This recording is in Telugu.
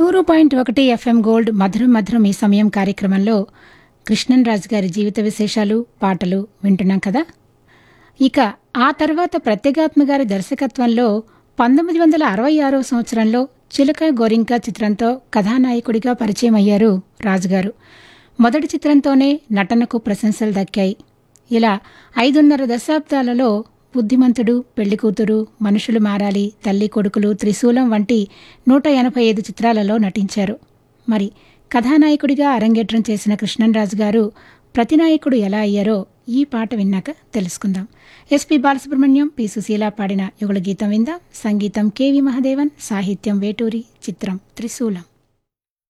నూరు పాయింట్ ఒకటి ఎఫ్ఎం గోల్డ్ మధురం మధురం ఈ సమయం కార్యక్రమంలో కృష్ణన్ రాజు గారి జీవిత విశేషాలు పాటలు వింటున్నాం కదా ఇక ఆ తర్వాత ప్రత్యేగాత్మ గారి దర్శకత్వంలో పంతొమ్మిది వందల అరవై ఆరో సంవత్సరంలో చిలుక గోరింక చిత్రంతో కథానాయకుడిగా పరిచయం అయ్యారు రాజుగారు మొదటి చిత్రంతోనే నటనకు ప్రశంసలు దక్కాయి ఇలా ఐదున్నర దశాబ్దాలలో బుద్ధిమంతుడు పెళ్లి కూతురు మనుషులు మారాలి తల్లి కొడుకులు త్రిశూలం వంటి నూట ఎనభై ఐదు చిత్రాలలో నటించారు మరి కథానాయకుడిగా అరంగేట్రం చేసిన కృష్ణన్రాజు గారు ప్రతినాయకుడు ఎలా అయ్యారో ఈ పాట విన్నాక తెలుసుకుందాం ఎస్పి బాలసుబ్రహ్మణ్యం పి సుశీల పాడిన యుగళ గీతం విందాం సంగీతం కెవి మహదేవన్ సాహిత్యం వేటూరి చిత్రం త్రిశూలం